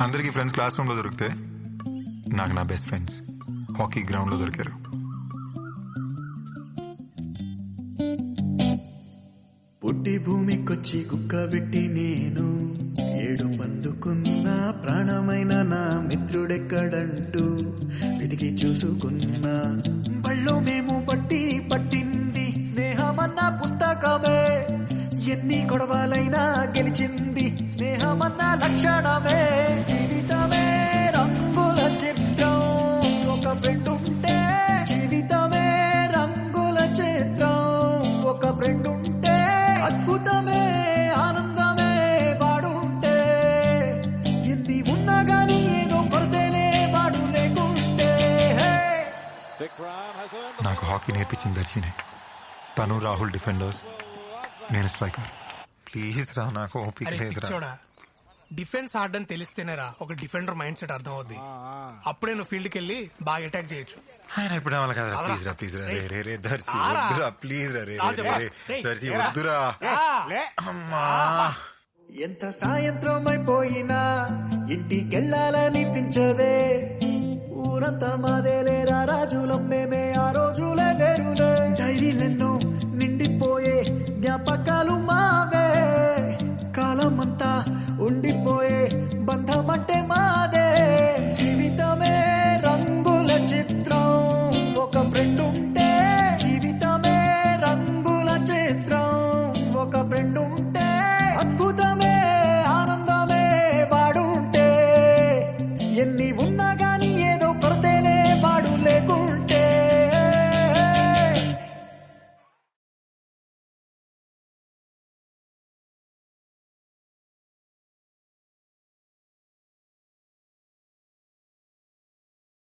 అందరికి friends class room లో దొరికితే నాకు నా బెస్ట్ ఫ్రెండ్స్ హాకీ గ్రౌండ్ లో దొరికారు పుట్టి భూమికొచ్చి కుక్క పెట్టి నేను ఏడు పందుకున్న ప్రాణమైన నా మిత్రుడెక్కడంటూ వెతికి చూసుకున్నా బళ్ళో మేము పట్టి పట్టింది స్నేహమన్న పుస్తకమే ఎన్ని గొడవలైనా గెలిచింది స్నేహమన్న లక్షణమే జీవితమే రంగుల చిత్రం ఒక ఫ్రెండ్ ఉంటే జీవితమే రంగుల చిత్రం ఒక ఫ్రెండ్ ఉంటే అద్భుతమే ఆనందమే వాడుంటే ఎన్ని ఉన్నా గానీ ఏదో కొరతేనే వాడు లేకుంటే హే నాకు హాకీ నేర్పించింది దర్శినే తను రాహుల్ డిఫెండర్స్ నేను స్ట్రైకర్ ప్లీజ్ రా నాకు ఓపిక అరే లేదురా పిచ్చోడా డిఫెన్స్ ఆడని తెలిస్తేనేరా ఒక డిఫెండర్ మైండ్ సెట్ అర్థం అవుద్ది అప్పుడే నువ్వు ఫీల్డ్కి వెళ్ళి బాగా అటాక్ చేయొచ్చు ఆయన ఇప్పుడు ఏమన్నా కదరా అదరా. ప్లీజ్ రా ప్లీజ్ రా రే రే రే దర్శి ఆరా. వద్దురా ప్లీజ్ రా రే రే, రాజు, రే రే రేయ్. దర్శి వద్దురా అమ్మా ఎంత సాయంత్రం అయిపోయినా ఇంటికెళ్ళాలనిపించదే ఊరంతా మాదేలేరా రాజులం మేమే ఆ రోజులే వేరులే డైరీలెన్నో నిండిపోయే జ్ఞాపకాలు మావే కాలమంతా ఉండిపోయే బంధమంటే